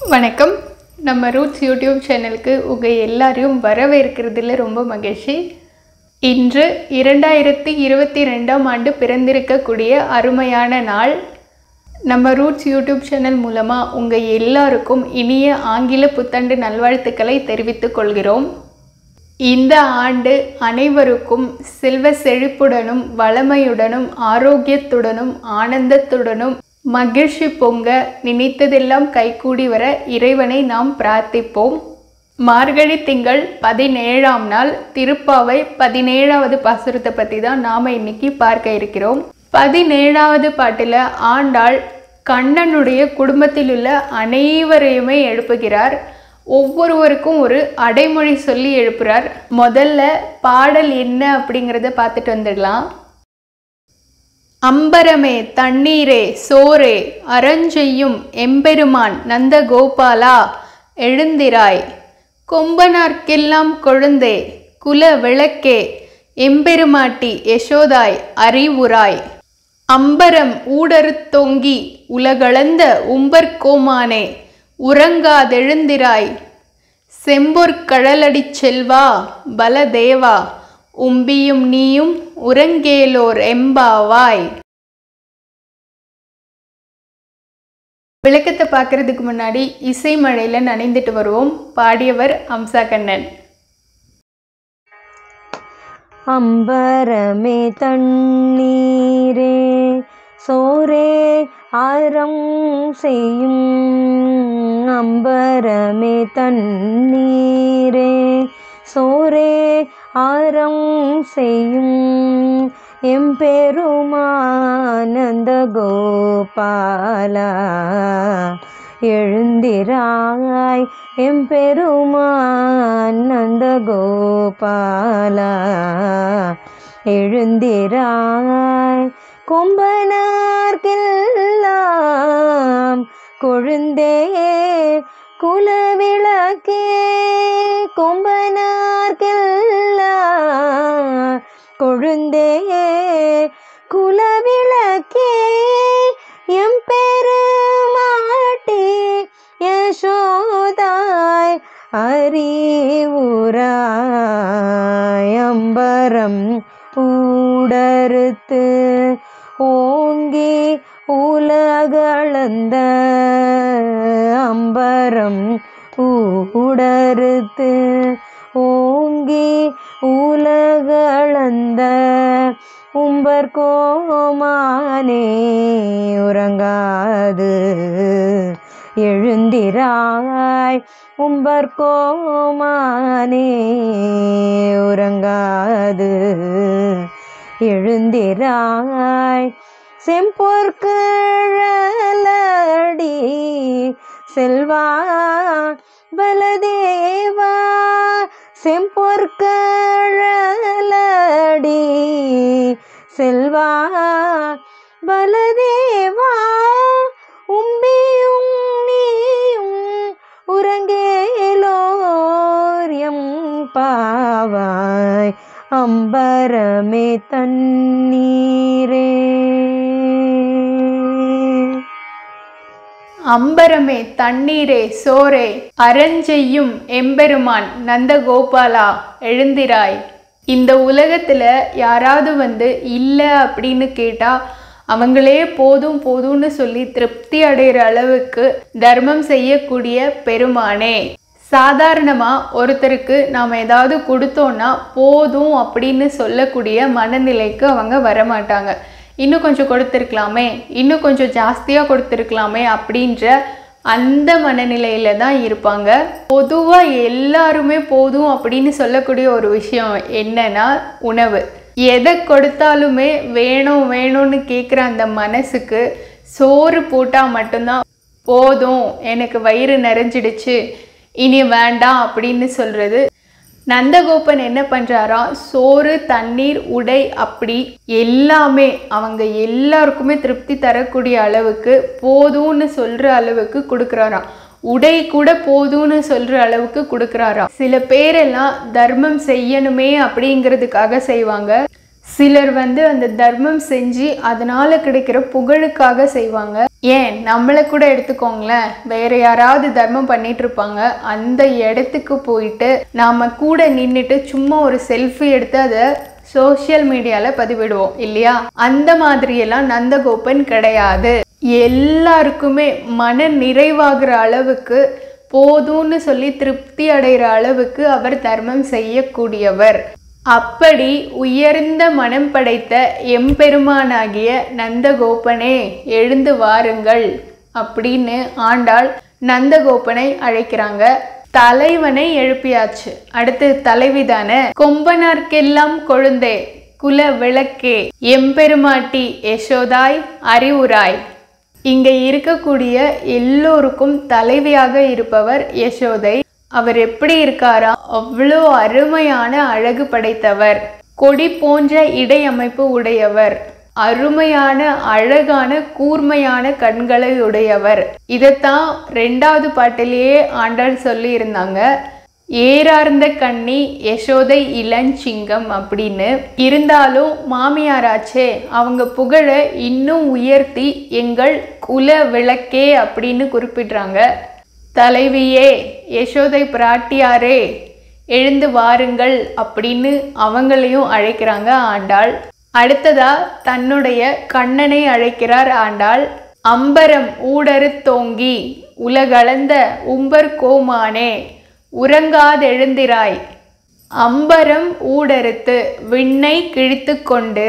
வணக்கம் நம்ம roots YouTube சேனலுக்கு உங்கள் எல்லாரையும் வரவேற்கிறதுல ரொம்ப மகிழ்ச்சி இன்று இரண்டாயிரத்தி இருபத்தி ரெண்டாம் ஆண்டு பிறந்திருக்கக்கூடிய அருமையான நாள் நம்ம ரூட்ஸ் யூடியூப் சேனல் மூலமாக உங்கள் எல்லாருக்கும் இனிய ஆங்கில புத்தாண்டு நல்வாழ்த்துக்களை தெரிவித்துக் கொள்கிறோம் இந்த ஆண்டு அனைவருக்கும் செல்வ செழிப்புடனும் வளமையுடனும் ஆரோக்கியத்துடனும் ஆனந்தத்துடனும் மகிழ்ச்சி பொங்க நினைத்ததெல்லாம் கைகூடி வர இறைவனை நாம் பிரார்த்திப்போம் மார்கழி திங்கள் பதினேழாம் நாள் திருப்பாவை பதினேழாவது பாசுரத்தை பற்றி தான் நாம் இன்னைக்கு பார்க்க இருக்கிறோம் பதினேழாவது பாட்டில் ஆண்டாள் கண்ணனுடைய குடும்பத்தில் உள்ள அனைவரையுமே எழுப்புகிறார் ஒவ்வொருவருக்கும் ஒரு அடைமொழி சொல்லி எழுப்புறார் முதல்ல பாடல் என்ன அப்படிங்கிறத பார்த்துட்டு வந்துடலாம் அம்பரமே தண்ணீரே சோரே அறஞ்செய்யும் எம்பெருமான் நந்த கோபாலா எழுந்திராய் கொம்பனார்க்கெல்லாம் கொழுந்தே குல விளக்கே எம்பெருமாட்டி யசோதாய் அறிவுராய் அம்பரம் ஊடறுத்தொங்கி உலகளந்த உம்பர்கோமானே உறங்காதெழுந்திராய் செம்பொற்கழலடிச் செல்வா பலதேவா உம்பியும் நீயும் உறங்கேலோர் எம்பாவாய் விளக்கத்தை பார்க்கறதுக்கு முன்னாடி இசை மழையில் நனைந்துட்டு வருவோம் பாடியவர் அம்சா கண்ணன் அம்பரமே தண்ணீரே சோரே அறம் செய்யும் அம்பரமே தண்ணீரே சோரே அறம் செய்யும் எம்பெருமானந்த கோபாலா எழுந்திராய் எம்பெருமான் நந்த கோபாலா எழுந்திராய் கொம்பனார்க்கெல்லாம் கொழுந்தே குலவிளக்கே கொம்பனார்க்கெல்லாம் கொழுந்தே குலவிளக்கே எம்பெருமாட்டி யசோதாய் அறிவுராய் அம்பரம் ஊடறுத்து ஓங்கி உலகளந்த அம்பரம் ஊடறுத்து ஓங்கி உலகளந்த உம்பர் கோமானே உறங்காது எழுந்திராய் உம்பர் கோமானே உறங்காது எழுந்திராய் செம்பொற்கழலடி செல்வா பலதேவா செம்பொற்கழலடி செல்வா பலதேவா உம்பியும் நீயும் உறங்கேலோரியம் பாவாய் அம்பரமே தண்ணீரே அம்பரமே தண்ணீரே சோரே அறஞ்செய்யும் எம்பெருமான் நந்தகோபாலா எழுந்திராய் இந்த உலகத்தில் யாராவது வந்து இல்லை அப்படின்னு கேட்டால் அவங்களே போதும் போதும்னு சொல்லி திருப்தி அடைகிற அளவுக்கு தர்மம் செய்யக்கூடிய பெருமானே சாதாரணமாக ஒருத்தருக்கு நாம் ஏதாவது கொடுத்தோன்னா போதும் அப்படின்னு சொல்லக்கூடிய மனநிலைக்கு அவங்க வரமாட்டாங்க இன்னும் கொஞ்சம் கொடுத்துருக்கலாமே இன்னும் கொஞ்சம் ஜாஸ்தியாக கொடுத்துருக்கலாமே அப்படின்ற அந்த மனநிலையில தான் இருப்பாங்க பொதுவாக எல்லாருமே போதும் அப்படின்னு சொல்லக்கூடிய ஒரு விஷயம் என்னன்னா உணவு எதை கொடுத்தாலுமே வேணும் வேணும்னு கேட்குற அந்த மனசுக்கு சோறு போட்டால் மட்டும்தான் போதும் எனக்கு வயிறு நிறைஞ்சிடுச்சு இனி வேண்டாம் அப்படின்னு சொல்கிறது நந்தகோபன் என்ன பண்ணுறாராம் சோறு தண்ணீர் உடை அப்படி எல்லாமே அவங்க எல்லாருக்குமே திருப்தி தரக்கூடிய அளவுக்கு போதும்னு சொல்கிற அளவுக்கு கொடுக்குறாராம் உடை கூட போதும்னு சொல்கிற அளவுக்கு கொடுக்குறாராம் சில பேரெல்லாம் தர்மம் செய்யணுமே அப்படிங்கிறதுக்காக செய்வாங்க சிலர் வந்து அந்த தர்மம் செஞ்சு அதனால கிடைக்கிற புகழுக்காக செய்வாங்க ஏன் நம்மளை கூட எடுத்துக்கோங்களேன் வேற யாராவது தர்மம் பண்ணிட்டு இருப்பாங்க அந்த இடத்துக்கு போயிட்டு நாம கூட நின்றுட்டு சும்மா ஒரு செல்ஃபி எடுத்து அதை சோஷியல் மீடியால பதிவிடுவோம் இல்லையா அந்த மாதிரியெல்லாம் நந்தகோபன் கிடையாது எல்லாருக்குமே மன நிறைவாகிற அளவுக்கு போதும்னு சொல்லி திருப்தி அடைகிற அளவுக்கு அவர் தர்மம் செய்யக்கூடியவர் அப்படி உயர்ந்த மனம் படைத்த எம்பெருமானாகிய நந்தகோபனே எழுந்து வாருங்கள் அப்படின்னு ஆண்டாள் நந்தகோபனை அழைக்கிறாங்க தலைவனை எழுப்பியாச்சு அடுத்து தலைவி தானே கொம்பனார்க்கெல்லாம் கொழுந்தே குல விளக்கே எம்பெருமாட்டி யசோதாய் அறிவுராய் இங்க இருக்கக்கூடிய எல்லோருக்கும் தலைவியாக இருப்பவர் யசோதை அவர் எப்படி இருக்காரா அவ்வளோ அருமையான அழகு படைத்தவர் கொடி போன்ற இடையமைப்பு உடையவர் அருமையான அழகான கூர்மையான கண்களை உடையவர் இதைத்தான் ரெண்டாவது பாட்டிலேயே ஆண்டாள் சொல்லி இருந்தாங்க ஏறார்ந்த கண்ணி யசோதை இளஞ்சிங்கம் அப்படின்னு இருந்தாலும் மாமியாராச்சே அவங்க புகழ இன்னும் உயர்த்தி எங்கள் குல விளக்கே அப்படின்னு குறிப்பிடுறாங்க தலைவியே யசோதை பிராட்டியாரே எழுந்து வாருங்கள் அப்படின்னு அவங்களையும் அழைக்கிறாங்க ஆண்டாள் அடுத்ததா தன்னுடைய கண்ணனை அழைக்கிறார் ஆண்டாள் அம்பரம் ஊடறு தோங்கி உலகளந்த உம்பர் கோமானே உறங்காதெழுந்திராய் அம்பரம் ஊடறுத்து விண்ணை கிழித்து கொண்டு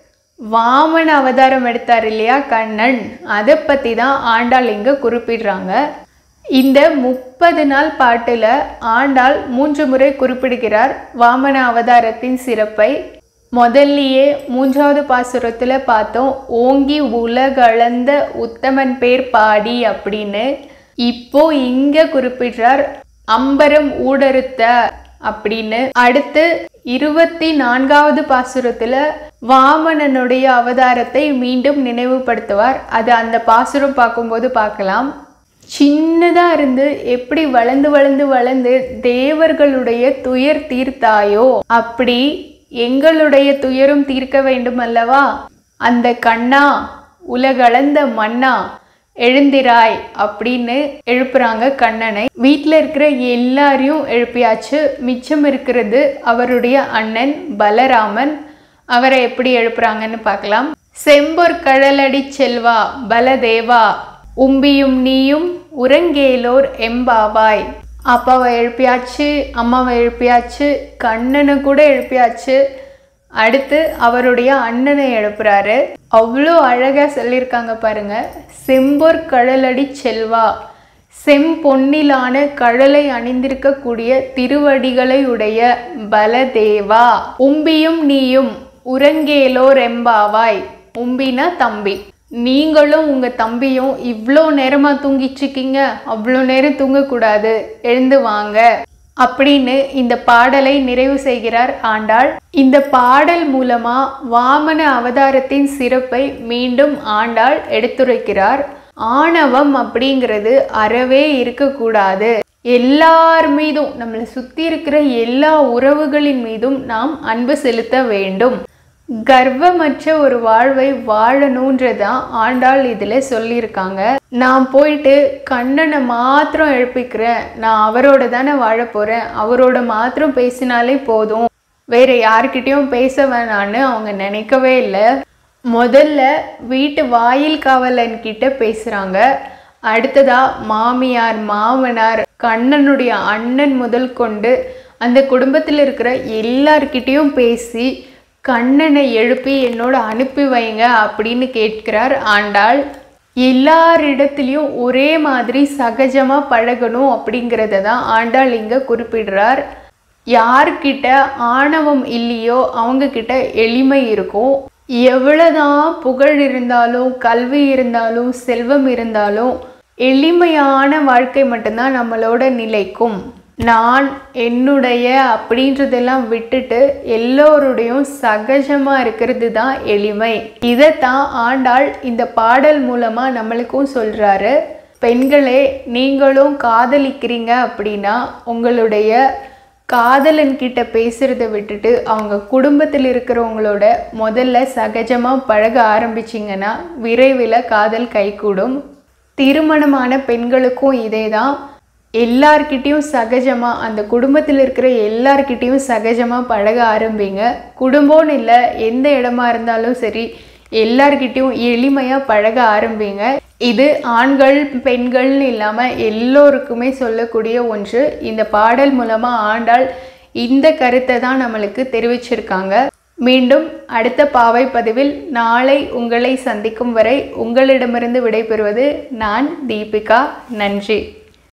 வாமன அவதாரம் எடுத்தார் இல்லையா கண்ணன் அதை பற்றி தான் ஆண்டாள் இங்கே குறிப்பிடுறாங்க இந்த முப்பது நாள் பாட்டில் ஆண்டாள் மூன்று முறை குறிப்பிடுகிறார் வாமன அவதாரத்தின் சிறப்பை முதல்லையே மூன்றாவது பாசுரத்தில் பார்த்தோம் ஓங்கி உலகளந்த உத்தமன் பேர் பாடி அப்படின்னு இப்போ இங்க குறிப்பிடுறார் அம்பரம் ஊடறுத்த அப்படின்னு அடுத்து இருபத்தி நான்காவது பாசுரத்துல வாமனனுடைய அவதாரத்தை மீண்டும் நினைவுபடுத்துவார் அது அந்த பாசுரம் பார்க்கும்போது பார்க்கலாம் சின்னதா இருந்து எப்படி வளர்ந்து வளர்ந்து வளர்ந்து தேவர்களுடைய துயர் தீர்த்தாயோ அப்படி எங்களுடைய துயரும் தீர்க்க வேண்டும் அல்லவா அந்த கண்ணா உலகளந்த மன்னா எழுந்திராய் அப்படின்னு எழுப்புறாங்க கண்ணனை வீட்டில் இருக்கிற எல்லாரையும் எழுப்பியாச்சு மிச்சம் இருக்கிறது அவருடைய அண்ணன் பலராமன் அவரை எப்படி எழுப்புறாங்கன்னு பார்க்கலாம் செம்பொற் கழலடி செல்வா பலதேவா உம்பியும் நீயும் உறங்கேலோர் எம்பாவாய் அப்பாவை எழுப்பியாச்சு அம்மாவை எழுப்பியாச்சு கண்ணனை கூட எழுப்பியாச்சு அடுத்து அவருடைய அண்ணனை எழுப்புறாரு அவ்வளோ அழகாக சொல்லியிருக்காங்க பாருங்க செம்பொர் கழலடி செல்வா செம்பொன்னிலான கழலை அணிந்திருக்கக்கூடிய திருவடிகளை உடைய பலதேவா உம்பியும் நீயும் உறங்கேலோர் எம்பாவாய் உம்பினா தம்பி நீங்களும் உங்க தம்பியும் இவ்வளோ நேரமா தூங்கிட்டு இருக்கீங்க அவ்வளோ நேரம் தூங்கக்கூடாது எழுந்து வாங்க அப்படின்னு இந்த பாடலை நிறைவு செய்கிறார் ஆண்டாள் இந்த பாடல் மூலமா வாமன அவதாரத்தின் சிறப்பை மீண்டும் ஆண்டாள் எடுத்துரைக்கிறார் ஆணவம் அப்படிங்கிறது அறவே இருக்கக்கூடாது எல்லார் மீதும் நம்மளை சுத்தி இருக்கிற எல்லா உறவுகளின் மீதும் நாம் அன்பு செலுத்த வேண்டும் கர்வமற்ற ஒரு வாழ்வை வாழணுன்றதான் ஆண்டாள் இதில் சொல்லியிருக்காங்க நான் போயிட்டு கண்ணனை மாத்திரம் எழுப்பிக்கிறேன் நான் அவரோட தானே வாழ போகிறேன் அவரோட மாத்திரம் பேசினாலே போதும் வேற யார்கிட்டயும் பேச வேணான்னு அவங்க நினைக்கவே இல்லை முதல்ல வீட்டு வாயில் காவலன் கிட்ட பேசுகிறாங்க அடுத்ததா மாமியார் மாமனார் கண்ணனுடைய அண்ணன் முதல் கொண்டு அந்த குடும்பத்தில் இருக்கிற எல்லார்கிட்டேயும் பேசி கண்ணனை எழுப்பி என்னோட அனுப்பி வைங்க அப்படின்னு கேட்கிறார் ஆண்டாள் எல்லாரிடத்துலையும் ஒரே மாதிரி சகஜமாக பழகணும் அப்படிங்கிறத தான் ஆண்டாள் இங்கே குறிப்பிடுறார் யார்கிட்ட ஆணவம் இல்லையோ அவங்க கிட்ட எளிமை இருக்கும் எவ்வளவுதான் புகழ் இருந்தாலும் கல்வி இருந்தாலும் செல்வம் இருந்தாலும் எளிமையான வாழ்க்கை மட்டும்தான் நம்மளோட நிலைக்கும் நான் என்னுடைய அப்படின்றதெல்லாம் விட்டுட்டு எல்லோருடையும் சகஜமாக இருக்கிறது தான் எளிமை இதைத்தான் ஆண்டாள் இந்த பாடல் மூலமாக நம்மளுக்கும் சொல்கிறாரு பெண்களே நீங்களும் காதலிக்கிறீங்க அப்படின்னா உங்களுடைய காதலன் கிட்ட பேசுறதை விட்டுட்டு அவங்க குடும்பத்தில் இருக்கிறவங்களோட முதல்ல சகஜமாக பழக ஆரம்பிச்சிங்கன்னா விரைவில் காதல் கைகூடும் திருமணமான பெண்களுக்கும் இதே தான் எல்லார்கிட்டேயும் சகஜமாக அந்த குடும்பத்தில் இருக்கிற எல்லார்கிட்டேயும் சகஜமாக பழக ஆரம்பிங்க குடும்பம்னு இல்லை எந்த இடமா இருந்தாலும் சரி எல்லார்கிட்டயும் எளிமையாக பழக ஆரம்பிங்க இது ஆண்கள் பெண்கள்னு இல்லாமல் எல்லோருக்குமே சொல்லக்கூடிய ஒன்று இந்த பாடல் மூலமாக ஆண்டாள் இந்த கருத்தை தான் நம்மளுக்கு தெரிவிச்சிருக்காங்க மீண்டும் அடுத்த பாவை பதிவில் நாளை உங்களை சந்திக்கும் வரை உங்களிடமிருந்து விடைபெறுவது நான் தீபிகா நன்றி